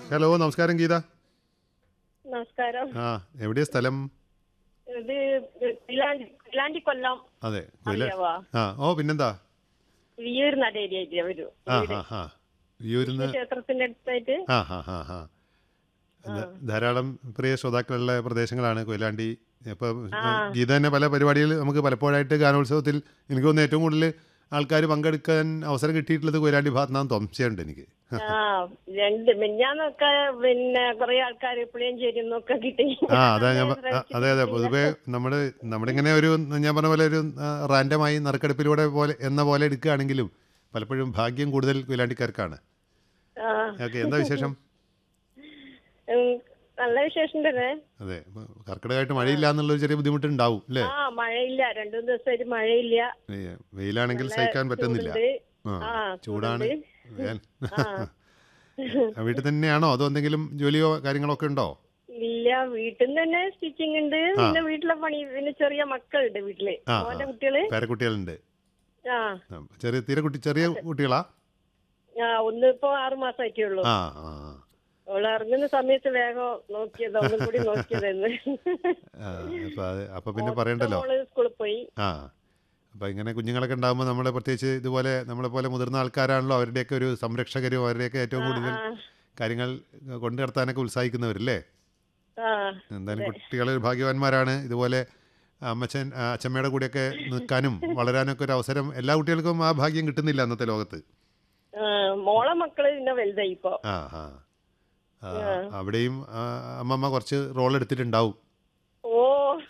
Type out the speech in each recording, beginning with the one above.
Hello നമസ്കാരം ഗീത നമസ്കാരം ആ എവിടെയാ സ്ഥലം ഇത് പിലാണ്ടി പിലാണ്ടി കൊല്ലം അതെ കൊല്ല അറിയാവോ ആ ഓ പിന്നെന്താ വിയൂർ നടേരിയായിട്ട് ഒരു ആ ഹാ ഹാ വിയൂരിന്ന് ക്ഷേത്രത്തിന്റെ അടുത്തായിട്ട് ആ ഹാ ഹാ ഹാ ധാരാളം പ്രിയ ശ്രോതാക്കളുള്ള പ്രദേശങ്ങളാണ് കൊയിലാണ്ടി ഇപ്പം ഗീത തന്നെ പല പരിപാടികൾ നമുക്ക് പലപ്പോഴായിട്ട് ഗാനോത്സവത്തിൽ എനിക്ക് തോന്നുന്നു ഏറ്റവും കൂടുതൽ ആൾക്കാർ പങ്കെടുക്കാൻ അവസരം കിട്ടിയിട്ടുള്ളത് കൊയിലാണ്ടി ഭാഗത്തുനിന്നാന്ന് സംശയമുണ്ട് എനിക്ക് ആ രണ്ട് മിഞ്ഞാന്നൊക്കെ പിന്നെ കുറെ ആൾക്കാർ പുളിയഞ്ചേരി നിന്നൊക്കെ കിട്ടി ആ അതാ ഞാൻ പ- ആ, അതെ അതെ പൊതുവെ നമ്മൾ നമ്മളിങ്ങനെ ഒരു ഞാൻ പറഞ്ഞ പോലെ ഒരു റാൻഡമായി നറുക്കെടുപ്പിലൂടെ പോലെ എന്ന പോലെ എടുക്കുകയാണെങ്കിലും പലപ്പോഴും ഭാഗ്യം കൂടുതൽ കൊയിലാണ്ടിക്കാർക്കാണ് ആ ഓക്കെ എന്താ വിശേഷം ഉം, നല്ല വിശേഷം തന്നെ അതെ ഇപ്പൊ കർക്കിടകമായിട്ട് മഴയില്ല എന്നുള്ളൊരു ചെറിയ ബുദ്ധിമുട്ടുണ്ടാവും അല്ലേ ആ മഴയില്ല രണ്ടു മൂന്ന് ദിവസമായിട്ട് മഴയില്ല ഈ വെയിലാണെങ്കിൽ സഹിക്കാൻ പറ്റുന്നില്ല ചൂടുണ്ട്. ആ ആ, ചൂടാണ് ചൂടുണ്ട്. വേൻ- ആ. വീട്ടിൽ തന്നെയാണോ അതോ എന്തെങ്കിലും ജോലിയോ കാര്യങ്ങളോ ഒക്കെ ഉണ്ടോ ഇല്ല വീട്ടിൽ നിന്ന് തന്നെ സ്റ്റിച്ചിങ് ഉണ്ട് പിന്നെ വീട്ടിലെ പണി പിന്നെ ചെറിയ മക്കളുണ്ട് വീട്ടില് ആ, മോന്റെ ആ. കുട്ടികള് പേരക്കുട്ടികളുണ്ട് ആ ആ, ചെറിയ തീരെ കുട്ടി ചെറിയ കുട്ടികളാ ആ ഒന്ന് ഇപ്പൊ ആറു മാസമായിട്ടേ ഉള്ളൂ ആ ആ അവള് ഇറങ്ങുന്ന സമയത്ത് വേഗം നോക്കിയത് ഒന്നും കൂടി നോക്കിയതെന്ന് ആ, അപ്പൊ അത് അപ്പൊ പിന്നെ പറയണ്ടല്ലോ മോള് സ്കൂളിൽ പോയി ആ അപ്പം ഇങ്ങനെ കുഞ്ഞുങ്ങളൊക്കെ ഉണ്ടാകുമ്പോൾ നമ്മൾ പ്രത്യേകിച്ച് ഇതുപോലെ നമ്മളെ പോലെ മുതിർന്ന ആൾക്കാരാണല്ലോ അവരുടെയൊക്കെ ഒരു സംരക്ഷകരും അവരുടെയൊക്കെ ഏറ്റവും കൂടുതൽ ആ കാര്യങ്ങൾ കൊണ്ടു നടത്താനൊക്കെ ഉത്സാഹിക്കുന്നവരല്ലേ ആ എന്തായാലും കുട്ടികൾ ഭാഗ്യവാന്മാരാണ് ഇതുപോലെ അമ്മച്ചൻ ആ, അച്ഛമ്മയുടെ കൂടെയൊക്കെ നിൽക്കാനും വളരാനൊക്കെ ഒരു അവസരം എല്ലാ കുട്ടികൾക്കും ആ ഭാഗ്യം കിട്ടുന്നില്ല അന്നത്തെ ലോകത്ത് ആ, മോളെ മക്കള് പിന്നെ വലുതായി ഇപ്പൊ ആ ആ ആ, അവിടെയും ആ, അമ്മമ്മ കുറച്ച് റോൾ എടുത്തിട്ടുണ്ടാവും ഓ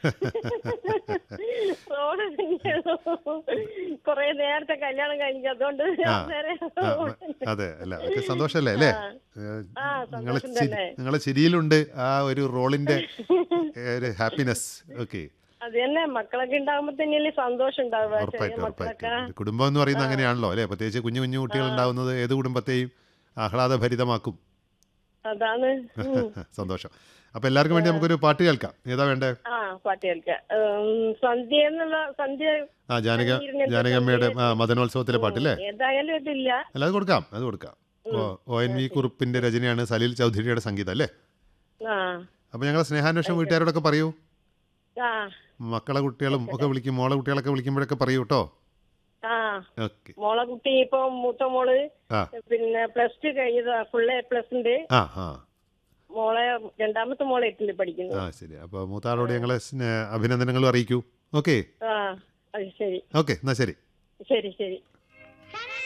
റോഡ് കൊറേ നേരത്തെ കല്യാണം കഴിഞ്ഞു അതുകൊണ്ട് നേരെ ആ, അതെ അല്ല അതൊക്കെ സന്തോഷമല്ലേ അല്ലേ ആ, നിങ്ങളെ സന്തോഷം ചിരി തന്നെ. നിങ്ങളെ ചിരിയിലുണ്ട് ആ ഒരു റോളിന്റെ ഏ, ഒരു ഹാപ്പിനെസ് ഓക്കെ അത് തന്നെ മക്കളൊക്കെ ഉണ്ടാകുമ്പോ തന്നെയല്ലേ സന്തോഷം ഉണ്ടാവുക ചെറിയ ഉറപ്പായിട്ടും മക്കളൊക്കെ ഉറപ്പായിട്ടും ഒരു കുടുംബം എന്ന് പറയുന്നത് അങ്ങനെയാണല്ലോ അല്ലേ പ്രത്യേകിച്ച് കുഞ്ഞു കുഞ്ഞു കുട്ടികൾ ഉണ്ടാവുന്നത് ഏത് കുടുംബത്തെയും ആഹ്ലാദഭരിതമാക്കും അതാണ് ഉം. സന്തോഷം അപ്പൊ എല്ലാവർക്കും വേണ്ടി നമുക്കൊരു പാട്ട് കേൾക്കാം ഏതാ വേണ്ടേ ആ പാട്ട് കേൾക്കാം ഉം, സന്ധ്യ എന്നുള്ള സന്ധ്യ ആ ജാനക ജാനകമ്മയുടെ ആ മദനോത്സവത്തിലെ പാട്ടില്ലേ ഏതായാലും ഇതില്ല അല്ല അത് കൊടുക്കാം അത് കൊടുക്കാം ഓ ഒ എൻ വി കുറുപ്പിന്റെ രചനയാണ് സലീൽ ചൗധരിയുടെ സംഗീതം അല്ലേ ആ അപ്പൊ ഞങ്ങളെ സ്നേഹാന്വേഷണം വീട്ടുകാരോടൊക്കെ പറയൂ ആ മക്കളെ കുട്ടികളും ഒക്കെ വിളിക്കും മോളെ കുട്ടികളൊക്കെ വിളിക്കുമ്പോഴൊക്കെ പറയൂ കേട്ടോ ആ ഓക്കെ മോളെ കുട്ടി ഇപ്പൊ മൂത്ത മോള് ആ പിന്നെ പ്ലസ് ടു കഴിഞ്ഞതാ ഫുൾ എ പ്ലസ് ഉണ്ട് ആ ആ മോളെ രണ്ടാമത്തെ മോളെ എട്ടില് പഠിക്കുന്നു ആ ശരി അപ്പോൾ മൂത്താളോട് ഞങ്ങളെ സ്നേ- അഭിനന്ദനങ്ങളും അറിയിക്കൂ ഓക്കെ ആ അത് ശരി ഓക്കെ എന്നാ ശരി ശരി ശരി